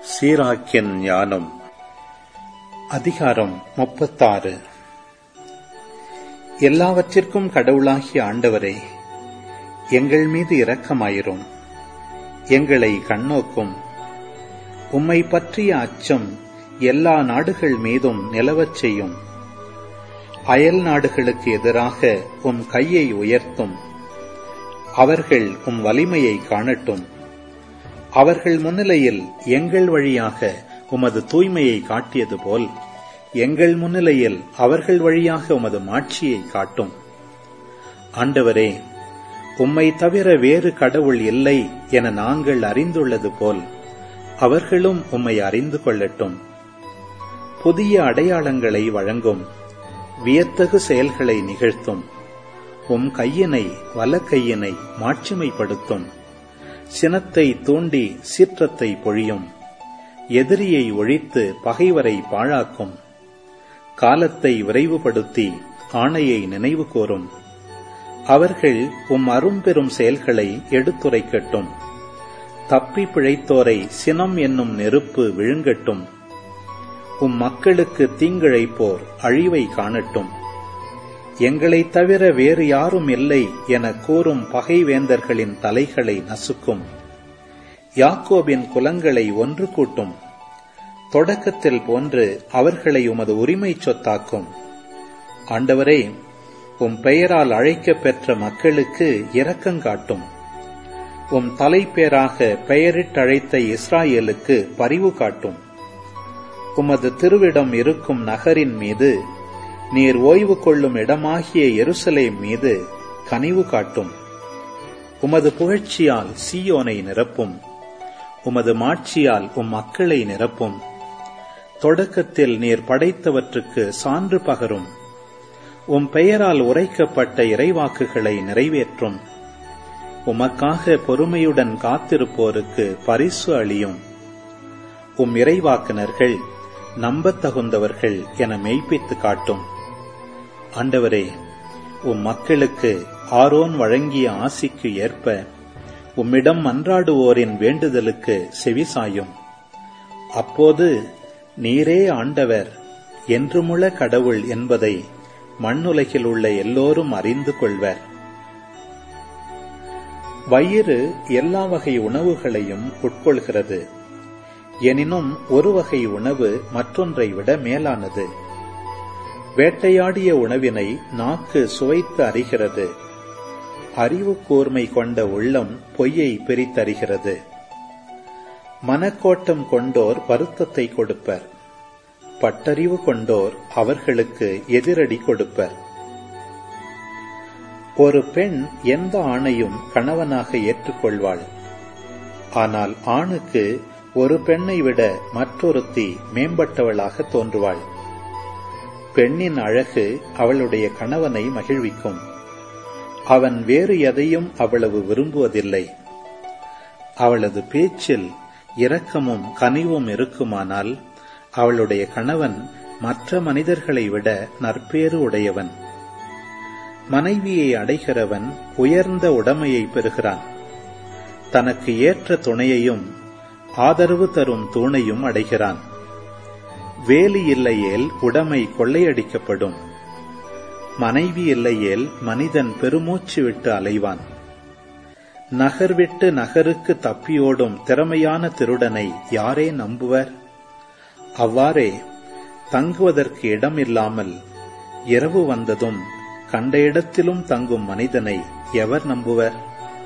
சீராக்கின் ஞானம் அதிகாரம் முப்பத்தாறு எல்லாவற்றிற்கும் கடவுளாகிய ஆண்டவரே எங்கள் மீது இரக்கமாயிரும் எங்களை கண்ணோக்கும் உம்மை பற்றிய அச்சம் எல்லா நாடுகள் மீதும் நிலவச் செய்யும் அயல் நாடுகளுக்கு எதிராக உம் கையை உயர்த்தும் அவர்கள் உம் வலிமையை காணட்டும் அவர்கள் முன்னிலையில் எங்கள் வழியாக உமது தூய்மையை காட்டியது போல் எங்கள் முன்னிலையில் அவர்கள் வழியாக உமது மாட்சியை காட்டும் ஆண்டவரே உம்மை தவிர வேறு கடவுள் இல்லை என நாங்கள் அறிந்துள்ளது போல் அவர்களும் உம்மை அறிந்து கொள்ளட்டும் புதிய அடையாளங்களை வழங்கும் வியத்தகு செயல்களை நிகழ்த்தும் உம் கையினை வலக்கையினை மாட்சிமைப்படுத்தும் சினத்தை தூண்டி சீற்றத்தை பொழியும் எதிரியை ஒழித்து பகைவரை பாழாக்கும் காலத்தை விரைவுபடுத்தி ஆணையை நினைவு கூறும் அவர்கள் உம் அரும்பெரும் செயல்களை எடுத்துரைக்கட்டும் தப்பி பிழைத்தோரை சினம் என்னும் நெருப்பு விழுங்கட்டும் உம் மக்களுக்கு தீங்கிழைப்போர் அழிவை காணட்டும் எங்களைத் தவிர வேறு யாரும் இல்லை என கூறும் பகைவேந்தர்களின் தலைகளை நசுக்கும் யாக்கோபின் குலங்களை ஒன்று கூட்டும் தொடக்கத்தில் போன்று அவர்களை உமது உரிமை சொத்தாக்கும் ஆண்டவரே உம் பெயரால் அழைக்கப் பெற்ற மக்களுக்கு இரக்கங்காட்டும் உம் தலைப்பேராக பெயரிட்டழைத்த இஸ்ராயேலுக்கு பரிவு காட்டும் உமது திருவிடம் இருக்கும் நகரின் மீது நீர் ஓய்வு கொள்ளும் இடமாகிய எருசலேம் மீது கனிவு காட்டும் உமது புகழ்ச்சியால் சீயோனை நிரப்பும் உமது மாட்சியால் உம் மக்களை நிரப்பும் தொடக்கத்தில் நீர் படைத்தவற்றுக்கு சான்று பகரும் உம் பெயரால் உரைக்கப்பட்ட இறைவாக்குகளை நிறைவேற்றும் உமக்காக பொறுமையுடன் காத்திருப்போருக்கு பரிசு அளியும் உம் இறைவாக்கினர்கள் நம்பத்தகுந்தவர்கள் என மெய்ப்பித்து காட்டும் ஆண்டவரே உம் மக்களுக்கு ஆரோன் வழங்கிய ஆசிக்கு ஏற்ப உம்மிடம் மன்றாடுவோரின் வேண்டுதலுக்கு செவிசாயும் அப்போது நீரே ஆண்டவர் என்றுமுள்ள கடவுள் என்பதை மண்ணுலகில் உள்ள எல்லோரும் அறிந்து கொள்வர் வயிறு எல்லா வகை உணவுகளையும் உட்கொள்கிறது எனினும் ஒரு வகை உணவு மற்றொன்றை விட மேலானது வேட்டையாடிய உணவினை நாக்கு சுவைத்து அறிகிறது அறிவு கூர்மை கொண்ட உள்ளம் பொய்யை பிரித்தறிகிறது மனக்கோட்டம் கொண்டோர் வருத்தத்தை கொடுப்பர் பட்டறிவு கொண்டோர் அவர்களுக்கு எதிரடி கொடுப்பர் ஒரு பெண் எந்த ஆணையும் கணவனாக ஏற்றுக்கொள்வாள் ஆனால் ஆணுக்கு ஒரு பெண்ணை விட மற்றொருத்தி மேம்பட்டவளாக தோன்றுவாள் பெண்ணின் அழகு அவளுடைய கணவனை மகிழ்விக்கும் அவன் வேறு எதையும் அவ்வளவு விரும்புவதில்லை அவளது பேச்சில் இரக்கமும் கனிவும் இருக்குமானால் அவளுடைய கணவன் மற்ற மனிதர்களை விட நற்பேறு உடையவன் மனைவியை அடைகிறவன் உயர்ந்த உடைமையை பெறுகிறான் தனக்கு ஏற்ற துணையையும் ஆதரவு தரும் தூணையும் அடைகிறான் வேலி இல்லையேல் உடைமை கொள்ளையடிக்கப்படும் மனைவி இல்லையேல் மனிதன் பெருமூச்சு விட்டு அலைவான் நகர் விட்டு நகருக்கு தப்பியோடும் திறமையான திருடனை யாரே நம்புவர் அவ்வாறே தங்குவதற்கு இடம் இல்லாமல் இரவு வந்ததும் கண்ட இடத்திலும் தங்கும் மனிதனை எவர் நம்புவர்